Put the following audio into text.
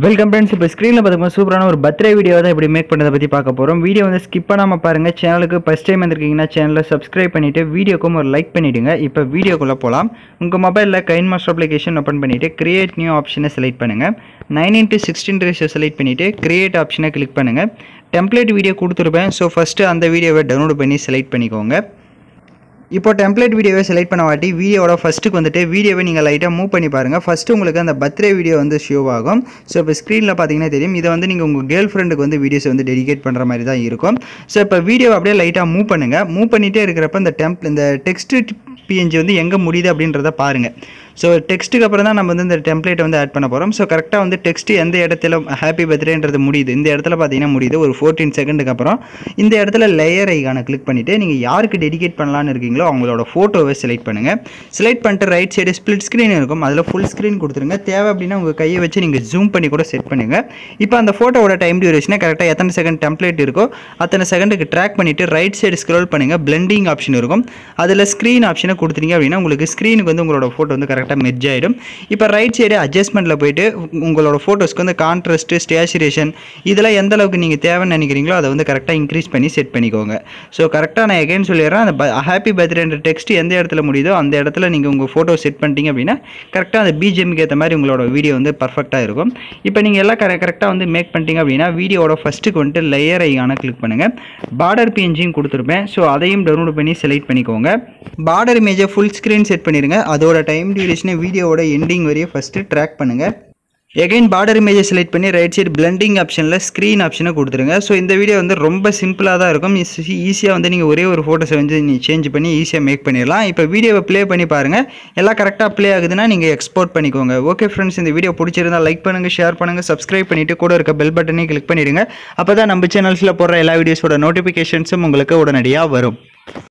welcome friends இப்போ ஸ்க்ரீனில் பார்த்துக்கோங்க சூப்பரான ஒரு பர்த்டே வீடியோ தான் எப்படி மேக் பண்ணுறதை பற்றி பார்க்க போகிறோம் வீடியோ வந்து ஸ்கிப் பண்ணாமல் பாருங்கள் சேனலுக்கு ஃபஸ்ட் டைம் வந்திருக்கீங்கன்னா சேனலை சப்ஸ்கிரைப் பண்ணிவிட்டு வீடியோக்கும் ஒரு லைக் பண்ணிவிடுங்க இப்போ வீடியோக்குள்ளே போகலாம் உங்கள் மொபைலில் கைன் மாஸ்டர் அப்ளிகேஷன் ஓப்பன் பண்ணிவிட்டு கிரியேட் நியூ ஆப்ஷனை செலக்ட் பண்ணுங்கள் nine into sixteen ratio select பண்ணிவிட்டு கிரியேட் ஆப்ஷனை கிளிக் பண்ணுங்கள் டெம்ப்ளேட் வீடியோ கொடுத்துருப்பேன் ஸோ ஃபஸ்ட்டு அந்த வீடியோவை டவுன்லோட் பண்ணி செலக்ட் பண்ணிக்கோங்க இப்போ டெம்ப்ளேட் வீடியோவை செலக்ட் பண்ண வாட்டி வீடியோவோட ஃபஸ்ட்டுக்கு வந்துட்டு வீடியோவை நீங்கள் லைட்டாக மூவ் பண்ணி பாருங்கள் ஃபஸ்ட்டு உங்களுக்கு அந்த பர்த்டே வீடியோ வந்து ஷோ ஆகும் ஸோ இப்போ ஸ்க்ரீனில் பார்த்தீங்கன்னா தெரியும் இதை வந்து நீங்கள் உங்கள் கேர்ள் ஃப்ரெண்டுக்கு வந்து வீடியோஸ் வந்து டெடிகேட் பண்ணுற மாதிரி தான் இருக்கும் ஸோ இப்போ வீடியோ அப்படியே லைட்டாக மூவ் பண்ணுங்கள் மூவ் பண்ணிகிட்டே இருக்கிறப்ப இந்த டெம்ப் இந்த டெக்ஸ்ட் பிஎன்ஜி வந்து எங்கே முடியுது அப்படின்றத பாருங்கள் ஸோ டெக்ஸ்ட்டுக்கு அப்புறம் தான் நம்ம வந்து இந்த டெம்ப்ளேட்டை வந்து ஆட் பண்ண போகிறோம் ஸோ கரெக்டாக வந்து டெக்ஸ்ட் எந்த இடத்துல ஹாப்பி பர்த்டேன்றது முடியுது இந்த இடத்துல பார்த்தீங்கன்னா முடியுது ஒரு ஃபோர்டீன் செகண்டுக்கு அப்புறம் இந்த இடத்துல லேயர் ஐகானை கிளிக் பண்ணிவிட்டு நீங்கள் யாருக்கு டெடிகேட் பண்ணலான்னு இருக்கீங்களோ அவங்களோட ஃபோட்டோவை செலக்ட் பண்ணுங்கள் செலக்ட் பண்ணிட்டு ரைட் சைடு ஸ்ப்ளிட் ஸ்க்ரீன் இருக்கும் அதில் ஃபுல் ஸ்க்ரீன் கொடுத்துருங்க தேவை அப்படின்னா உங்கள் கையை வச்சு நீங்கள் ஜூம் பண்ணி கூட செட் பண்ணுங்கள் இப்போ அந்த ஃபோட்டோவோட டைம் டியூரேஷனை கரெக்டாக எத்தனை செகண்ட் டெம்ப்ளேட் இருக்கோ அத்தனை செகண்டுக்கு ட்ராக் பண்ணிவிட்டு ரைட் சைடு ஸ்க்ரோல் பண்ணுங்கள் பிளெண்டிங் ஆப்ஷன் இருக்கும் அதில் ஸ்க்ரீன் ஆப்ஷனை கொடுத்துட்டீங்க அப்படின்னா உங்களுக்கு ஸ்க்ரீனுக்கு வந்து உங்களோட ஃபோட்டோ வந்து கரெக்டாக மெர்ஜ் ஆகிடும் இப்போ ரைட் சைடு அட்ஜஸ்ட்மெண்ட்டில் போயிட்டு உங்களோட ஃபோட்டோஸ்க்கு வந்து கான்ட்ராஸ்ட்டு ஸ்டேச்சுரேஷன் இதெல்லாம் எந்த அளவுக்கு நீங்கள் தேவைன்னு நினைக்கிறீங்களோ அதை வந்து கரெக்டாக இன்க்ரீஸ் பண்ணி செட் பண்ணிக்கோங்க ஸோ கரெக்டாக நான் எகைன் சொல்லிடுறேன் அந்த ஹாப்பி பர்த்டேன்ற டெக்ஸ்ட் எந்த இடத்துல முடியுதோ அந்த இடத்துல நீங்கள் உங்கள் ஃபோட்டோ செட் பண்ணிட்டீங்க அப்படின்னா கரெக்டாக அந்த பிஜிஎம்க்கு ஏற்ற மாதிரி உங்களோட வீடியோ வந்து பர்ஃபெக்டாக இருக்கும் இப்போ நீங்கள் எல்லாம் கரெக்ட் கரெக்டாக வந்து மேக் பண்ணிட்டீங்க அப்படின்னா வீடியோவோட ஃபஸ்ட்டுக்கு வந்துட்டு லேயர் ஐக்கான கிளிக் பண்ணுங்கள் பார்டர் பிஎன்ஜியும் கொடுத்துருப்பேன் ஸோ அதையும் டவுன்லோட் பண்ணி செலக்ட் பண்ணிக்கோங்க பார்டர் இமேஜை ஃபுல் ஸ்க்ரீன் செட் பண்ணிடுங்க அதோட டைம் டியூரேஷனை வீடியோவோட எண்டிங் வரையும் ஃபஸ்ட்டு ட்ராக் பண்ணுங்கள் எகைன் பார்டர் இமேஜை செலக்ட் பண்ணி ரைட் சைடு பிளண்டிங் ஆப்ஷனில் ஸ்க்ரீன் ஆப்ஷனை கொடுத்துருங்க ஸோ இந்த வீடியோ வந்து ரொம்ப சிம்பிளாக தான் இருக்கும் ஈஸியாக வந்து நீங்கள் ஒரே ஒரு ஃபோட்டோஸை வந்து நீ சேஞ்ச் பண்ணி ஈஸியாக மேக் பண்ணிடலாம் இப்போ வீடியோவை ப்ளே பண்ணி பாருங்கள் எல்லாம் கரெக்டாக ப்ளே ஆகுதுன்னா நீங்கள் எக்ஸ்போர்ட் பண்ணிக்கோங்க ஓகே ஃப்ரெண்ட்ஸ் இந்த வீடியோ பிடிச்சிருந்தா லைக் பண்ணுங்கள் ஷேர் பண்ணுங்கள் சப்ஸ்கிரைப் பண்ணிவிட்டு கூட இருக்க பெல் பட்டனையும் கிளிக் பண்ணிடுங்க அப்போ தான் நம்ம சேனல்ஸில் போடுற எல்லா வீடியோஸோட நோட்டிஃபிகேஷன்ஸும் உங்களுக்கு உடனடியாக வரும்